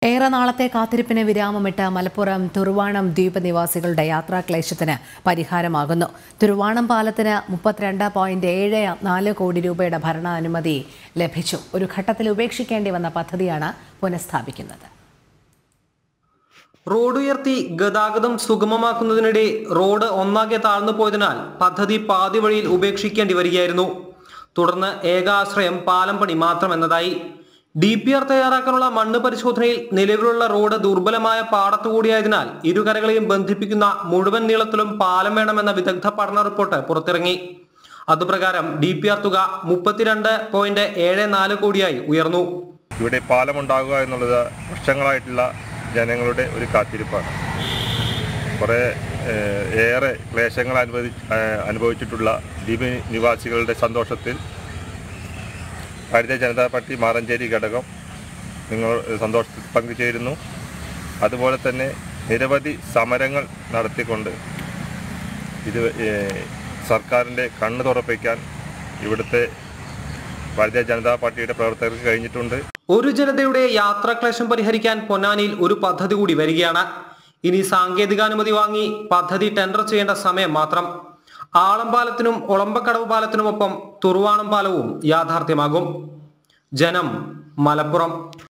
ഏറെ നാളത്തെ കാത്തിരിപ്പിന് വിരാമമിട്ട് മലപ്പുറം തുറുവാണം ദ്വീപ് നിവാസികളുടെ യാത്രാക്ലേശത്തിന് പരിഹാരമാകുന്നു തുറുവാണം പാലത്തിന് മുപ്പത്തിരണ്ട് പോയിന്റ് ഏഴ് നാല് കോടി രൂപയുടെ ഭരണാനുമതി ലഭിച്ചു ഒരു ഘട്ടത്തിൽ ഉപേക്ഷിക്കേണ്ടി വന്ന പദ്ധതിയാണ് പുനഃസ്ഥാപിക്കുന്നത് റോഡ് ഉയർത്തി ഗതാഗതം സുഗമമാക്കുന്നതിനിടെ റോഡ് ഒന്നാകെ താഴ്ന്നു പോയതിനാൽ പദ്ധതി പാതി വഴിയിൽ ഉപേക്ഷിക്കേണ്ടി വരികയായിരുന്നു തുടർന്ന് ഏക ആശ്രയം പാലം പണി മാത്രം എന്നതായി ഡി പി ആർ തയ്യാറാക്കാനുള്ള മണ്ണ് പരിശോധനയിൽ നിലവിലുള്ള റോഡ് ദുർബലമായ പാടത്തുകൂടിയായതിനാൽ ഇരുകരകളെയും ബന്ധിപ്പിക്കുന്ന മുഴുവൻ നീളത്തിലും പാലം വേണമെന്ന വിദഗ്ധ പഠന റിപ്പോർട്ട് പുറത്തിറങ്ങി അതുപ്രകാരം ഡി പി ആർ തുക മുപ്പത്തിരണ്ട് പോയിന്റ് ഏഴ് നാല് കോടിയായി ഉയർന്നു ഇവിടെ പാലമുണ്ടാകുക എന്നുള്ളത് വർഷങ്ങളായിട്ടുള്ള ജനങ്ങളുടെ ഒരു കാത്തിരിപ്പാണ് കുറേ ഏഹ്, ഏറെ ക്ലേശങ്ങൾ അനുഭവി ഏഹ്, അനുഭവിച്ചിട്ടുള്ള ദ്വീപ് നിവാസികളുടെ സന്തോഷത്തിൽ ഭാരതീയ ജനതാ പാർട്ടി മാറഞ്ചേരി ഘടകം നിങ്ങൾ സന്തോഷത്തിൽ പങ്കുചേരുന്നു അതുപോലെ തന്നെ നിരവധി സമരങ്ങൾ നടത്തിക്കൊണ്ട് ഇത് ഏഹ്, സർക്കാരിൻ്റെ കണ്ണ് തുറപ്പിക്കാൻ ഇവിടുത്തെ ഭാരതീയ ജനതാ പാർട്ടിയുടെ പ്രവർത്തകർക്ക് കഴിഞ്ഞിട്ടുണ്ട് ഒരു ജനതയുടെ യാത്രാക്ലേശം പരിഹരിക്കാൻ പൊന്നാനിയിൽ ഒരു പദ്ധതി കൂടി വരികയാണ് ഇനി സാങ്കേതികാനുമതി വാങ്ങി പദ്ധതി ടെൻഡർ ചെയ്യേണ്ട സമയം മാത്രം ആളംപാലത്തിനും ഒളമ്പക്കടവ് പാലത്തിനുമൊപ്പം തുറുവാണം പാലവും യാഥാർത്ഥ്യമാകും ജനം മലപ്പുറം